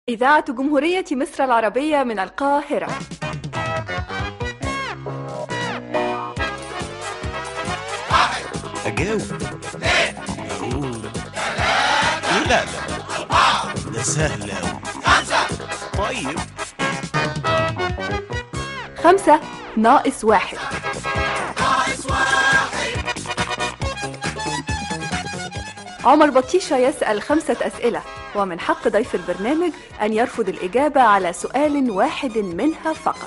إذاعة جمهورية مصر العربية من القاهرة أجاوب أقول لا لا ده سهل أوي طيب خمسة ناقص واحد عمر بطيشة يسأل خمسة أسئلة ومن حق ضيف البرنامج أن يرفض الإجابة على سؤال واحد منها فقط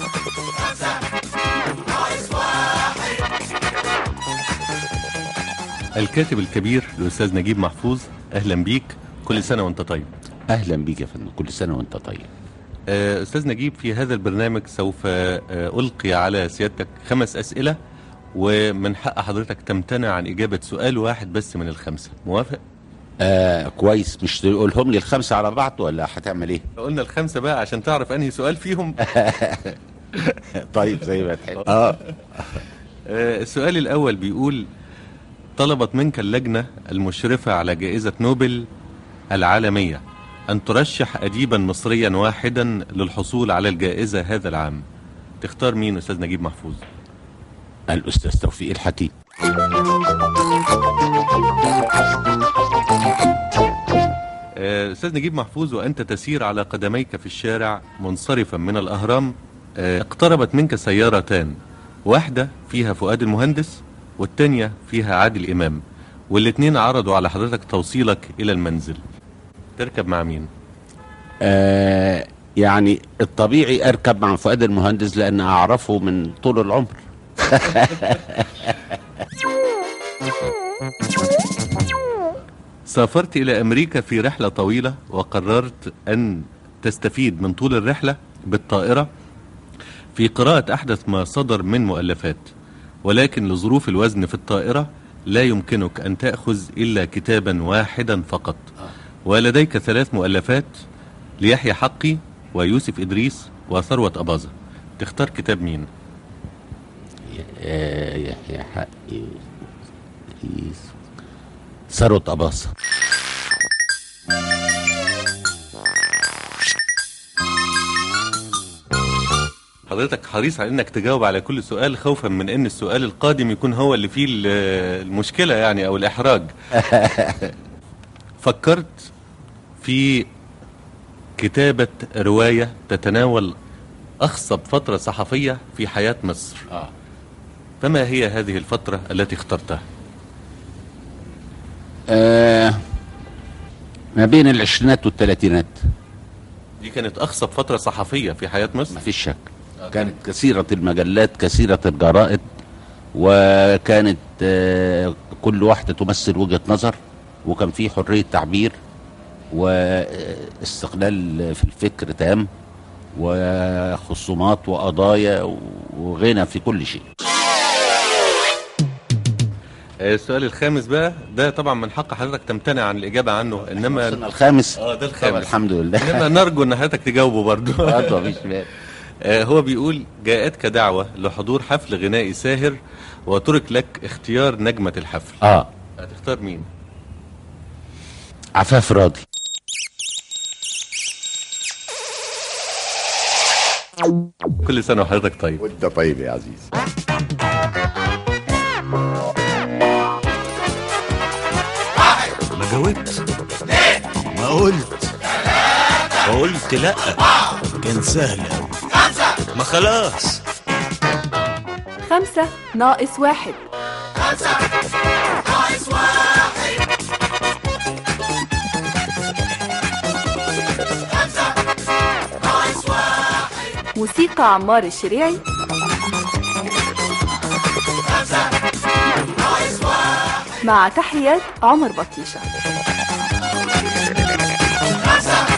الكاتب الكبير الأستاذ نجيب محفوظ أهلا بيك كل سنة وأنت طيب اهلا بيك يا فندم كل سنه وانت طيب آه، أستاذ نجيب في هذا البرنامج سوف آه، ألقي على سيادتك خمس أسئلة ومن حق حضرتك تمتنع عن إجابة سؤال واحد بس من الخمسة موافق؟ آه كويس مش تقولهم لي الخمسه على بعض ولا هتعمل ايه قلنا الخمسة بقى عشان تعرف أنهي سؤال فيهم طيب زي ما تحب اه آه، السؤال الأول بيقول طلبت منك اللجنة المشرفة على جائزة نوبل العالمية أن ترشح أديبا مصريا واحدا للحصول على الجائزة هذا العام تختار مين أستاذ نجيب محفوظ؟ الاستاذ توفيق الحكيم آه، أستاذ نجيب محفوظ وأنت تسير على قدميك في الشارع منصرفا من الأهرام آه، اقتربت منك سيارتان واحدة فيها فؤاد المهندس والتانية فيها عادل إمام والاتنين عرضوا على حضرتك توصيلك إلى المنزل تركب مع مين؟ آه يعني الطبيعي اركب مع فؤاد المهندس لان اعرفه من طول العمر سافرت إلى أمريكا في رحلة طويلة وقررت أن تستفيد من طول الرحلة بالطائرة في قراءة أحدث ما صدر من مؤلفات ولكن لظروف الوزن في الطائرة لا يمكنك أن تأخذ إلا كتابا واحدا فقط ولديك ثلاث مؤلفات ليحيى حقي ويوسف إدريس وثروة أباظة تختار كتاب مين؟ آه يحيى حقي إدريس. ثروة أباصة حضرتك حريص على انك تجاوب على كل سؤال خوفا من ان السؤال القادم يكون هو اللي فيه ال- المشكلة يعني او الاحراج فكرت في كتابة رواية تتناول اخصب فترة صحفية في حياة مصر آه. فما هي هذه الفترة التي اخترتها آه ما بين العشرينات والثلاثينات دي كانت اخصب فترة صحفية في حياة مصر ما فيش شك كانت كثيرة المجلات كثيرة الجرائد وكانت آه، كل واحدة تمثل وجهة نظر وكان في حرية تعبير واستقلال في الفكر تام وخصومات وقضايا وغنى في كل شيء آه، السؤال الخامس بقى ده طبعا من حق حضرتك تمتنع عن الاجابة عنه انما وصلنا الخامس اه ده طب الخامس الحمد لله انما نرجو ان حضرتك تجاوبه برضه برضه مفيش مال. آه، هو بيقول جاءتك دعوة لحضور حفل غنائي ساهر وترك لك اختيار نجمة الحفل اه هتختار مين؟ عفاف راضي كل سنة وحضرتك طيب وانت طيب يا عزيز ما جاوبت ما قلت قلت لا كان سهل أوي ما خلاص خمسة ناقص واحد موسيقى عمار الشريعي مع تحيات عمر بطيشة